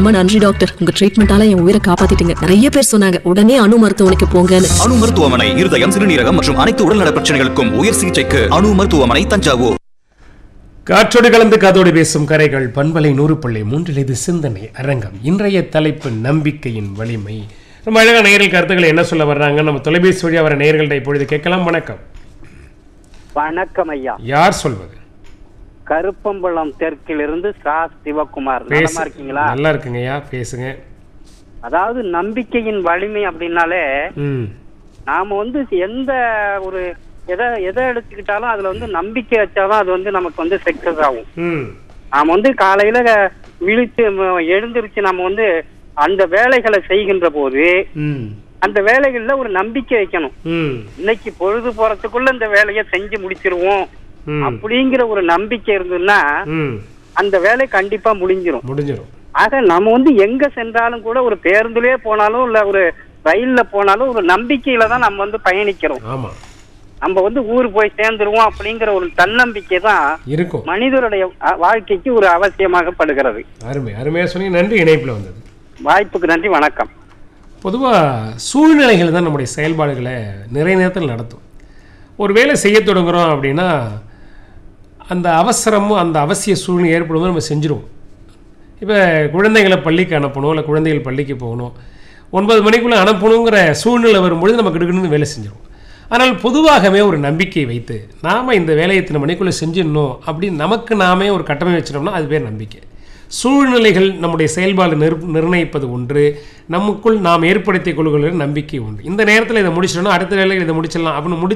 ரொம்ப நன்றி டாக்டர் உங்க ட்ரீட்மெண்டால என் உயிரை காப்பாத்திட்டீங்க நிறைய பேர் சொன்னாங்க உடனே அணு மருத்துவமனைக்கு போங்கன்னு அணு மருத்துவமனை இருதயம் சிறுநீரகம் மற்றும் அனைத்து உடல்நல பிரச்சனைகளுக்கும் உயர் சிகிச்சைக்கு அணு மருத்துவமனை தஞ்சாவூர் காற்றோடு கலந்து காதோடு பேசும் கரைகள் பண்பலை நூறு புள்ளி மூன்றில் இது சிந்தனை அரங்கம் இன்றைய தலைப்பு நம்பிக்கையின் வலிமை ரொம்ப அழகான நேரில் கருத்துக்களை என்ன சொல்ல வர்றாங்க நம்ம தொலைபேசி வழியாக வர நேயர்கள்ட்ட இப்பொழுது கேட்கலாம் வணக்கம் வணக்கம் ஐயா யார் சொல்வது கருப்பம்பலம் தெற்கிலிருந்து சா சிவகுமார் பேசு நலமா இருக்கீங்களா நல்லா இருக்குங்கய்யா பேசுங்க அதாவது நம்பிக்கையின் வலிமை அப்படின்னாலே ம் நாம வந்து எந்த ஒரு எதை எதை எடுத்துக்கிட்டாலும் அதுல வந்து நம்பிக்கை வச்சாதான் அது வந்து நமக்கு வந்து சக்சஸ் ஆகும் ம் நாம வந்து காலையில விழித்து ம- எழுந்திருச்சு நம்ம வந்து அந்த வேலைகளை செய்கின்ற போது ம் அந்த வேலைகள்ல ஒரு நம்பிக்கை வைக்கணும் ம் இன்னைக்கு பொழுது போறதுக்குள்ள இந்த வேலையை செஞ்சு முடிச்சிருவோம் ம் அப்படிங்கிற ஒரு நம்பிக்கை இருந்ததுன்னா ம் அந்த வேலை கண்டிப்பா முடிஞ்சிரும் முடிஞ்சிடும் ஆக நம்ம வந்து எங்க சென்றாலும் கூட ஒரு பேருந்துலயே போனாலும் இல்ல ஒரு ரயில்ல போனாலும் ஒரு நம்பிக்கையில தான் நம்ம வந்து பயணிக்கிறோம் ஆமாம் நம்ம வந்து ஊர் போய் சேர்ந்துருவோம் அப்படிங்கிற ஒரு தன்னம்பிக்கை தான் இருக்கும் மனிதருடைய அ- வாழ்க்கைக்கு ஒரு அவசியமாகப்படுகிறது அருமை அருமையாக சொன்னீங்க நன்றி இணைப்பில் வந்தது வாய்ப்புக்கு நன்றி வணக்கம் பொதுவாக சூழ்நிலைகள் தான் நம்முடைய செயல்பாடுகளை நிறைய நேரத்தில் நடத்தும் ஒரு வேலை செய்ய தொடங்குறோம் அப்படின்னா அந்த அவசரமும் அந்த அவசிய சூழ்நிலை ஏற்படும்போது நம்ம செஞ்சுருவோம் இப்போ குழந்தைகளை பள்ளிக்கு அனுப்பணும் இல்லை குழந்தைகள் பள்ளிக்கு போகணும் ஒன்பது மணிக்குள்ளே அனுப்பணுங்கிற சூழ்நிலை வரும்பொழுது நம்ம கிடுக்கிட்டு வேலை செஞ்சிருவோம் ஆனால் பொதுவாகவே ஒரு நம்பிக்கை வைத்து நாம் இந்த வேலையை இத்தனை மணிக்குள்ளே செஞ்சிடணும் அப்படின்னு நமக்கு நாமே ஒரு கட்டமை வச்சிட்டோம்னா அது பேர் நம்பிக்கை சூழ்நிலைகள் நம்முடைய செயல்பாடு நிர் நிர்ணயிப்பது ஒன்று நமக்குள் நாம் ஏற்படுத்திக் கொள்கிற நம்பிக்கை உண்டு இந்த நேரத்தில் இதை முடிச்சிடணும் அடுத்த வேலையில் இதை முடிச்சிடலாம் அப்படின்னு முடிச்சு